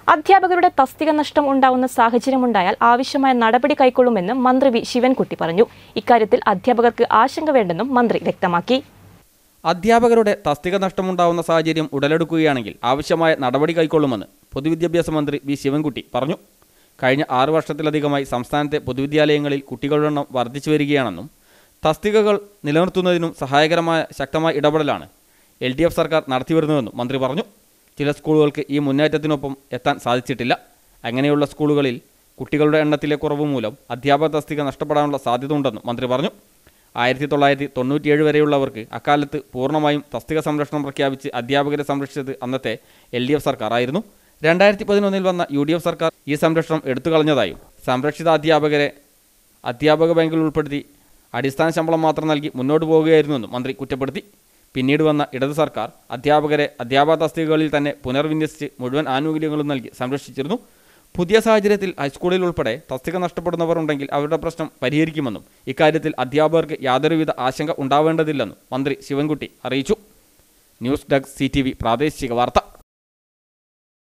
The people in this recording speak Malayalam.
അധ്യാപകരുടെ തസ്തിക നഷ്ടം ഉണ്ടാവുന്ന സാഹചര്യമുണ്ടായാൽ ആവശ്യമായ നടപടി കൈക്കൊള്ളുമെന്നും മന്ത്രി വി ശിവൻകുട്ടി പറഞ്ഞു ഇക്കാര്യത്തിൽ അധ്യാപകർക്ക് ആശങ്ക വേണ്ടെന്നും മന്ത്രി വ്യക്തമാക്കി അധ്യാപകരുടെ തസ്തിക നഷ്ടമുണ്ടാവുന്ന സാഹചര്യം ഉടലെടുക്കുകയാണെങ്കിൽ ആവശ്യമായ നടപടി കൈക്കൊള്ളുമെന്ന് പൊതുവിദ്യാഭ്യാസ മന്ത്രി വി ശിവൻകുട്ടി പറഞ്ഞു കഴിഞ്ഞ ആറു വർഷത്തിലധികമായി സംസ്ഥാനത്തെ പൊതുവിദ്യാലയങ്ങളിൽ കുട്ടികളുടെ എണ്ണം വർദ്ധിച്ചു വരികയാണെന്നും തസ്തികകൾ നിലനിർത്തുന്നതിനും സഹായകരമായ ശക്തമായ ഇടപെടലാണ് എൽ ഡി എഫ് സർക്കാർ നടത്തിവരുന്നതെന്നും മന്ത്രി പറഞ്ഞു ചില സ്കൂളുകൾക്ക് ഈ മുന്നേറ്റത്തിനൊപ്പം എത്താൻ സാധിച്ചിട്ടില്ല അങ്ങനെയുള്ള സ്കൂളുകളിൽ കുട്ടികളുടെ എണ്ണത്തിലെ കുറവ് മൂലം അധ്യാപക തസ്തിക നഷ്ടപ്പെടാനുള്ള സാധ്യത ഉണ്ടെന്നും മന്ത്രി പറഞ്ഞു ആയിരത്തി തൊള്ളായിരത്തി തൊണ്ണൂറ്റിയേഴ് വരെയുള്ളവർക്ക് അക്കാലത്ത് പൂർണ്ണമായും തസ്തിക സംരക്ഷണം പ്രഖ്യാപിച്ച് അധ്യാപകരെ സംരക്ഷിച്ചത് അന്നത്തെ എൽ ഡി എഫ് സർക്കാർ ആയിരുന്നു രണ്ടായിരത്തി പതിനൊന്നിൽ വന്ന യു ഡി എഫ് സർക്കാർ ഈ സംരക്ഷണം എടുത്തു കളഞ്ഞതായും സംരക്ഷിത അധ്യാപകരെ അധ്യാപക ബാങ്കിൽ ഉൾപ്പെടുത്തി അടിസ്ഥാന ശമ്പളം മാത്രം നൽകി മുന്നോട്ട് പോവുകയായിരുന്നുവെന്നും മന്ത്രി കുറ്റപ്പെടുത്തി പിന്നീട് വന്ന ഇടത് സർക്കാർ അധ്യാപകരെ അധ്യാപക തസ്തികകളിൽ തന്നെ പുനർവിന്യസിച്ച് മുഴുവൻ ആനുകൂല്യങ്ങളും നൽകി സംരക്ഷിച്ചിരുന്നു പുതിയ സാഹചര്യത്തിൽ ഹൈസ്കൂളിൽ ഉൾപ്പെടെ തസ്തിക നഷ്ടപ്പെടുന്നവർ ഉണ്ടെങ്കിൽ അവരുടെ പ്രശ്നം പരിഹരിക്കുമെന്നും ഇക്കാര്യത്തിൽ അധ്യാപകർക്ക് യാതൊരുവിധ ആശങ്ക ഉണ്ടാവേണ്ടതില്ലെന്നും മന്ത്രി ശിവൻകുട്ടി അറിയിച്ചു ന്യൂസ് ഡെസ്ക് സി പ്രാദേശിക വാർത്ത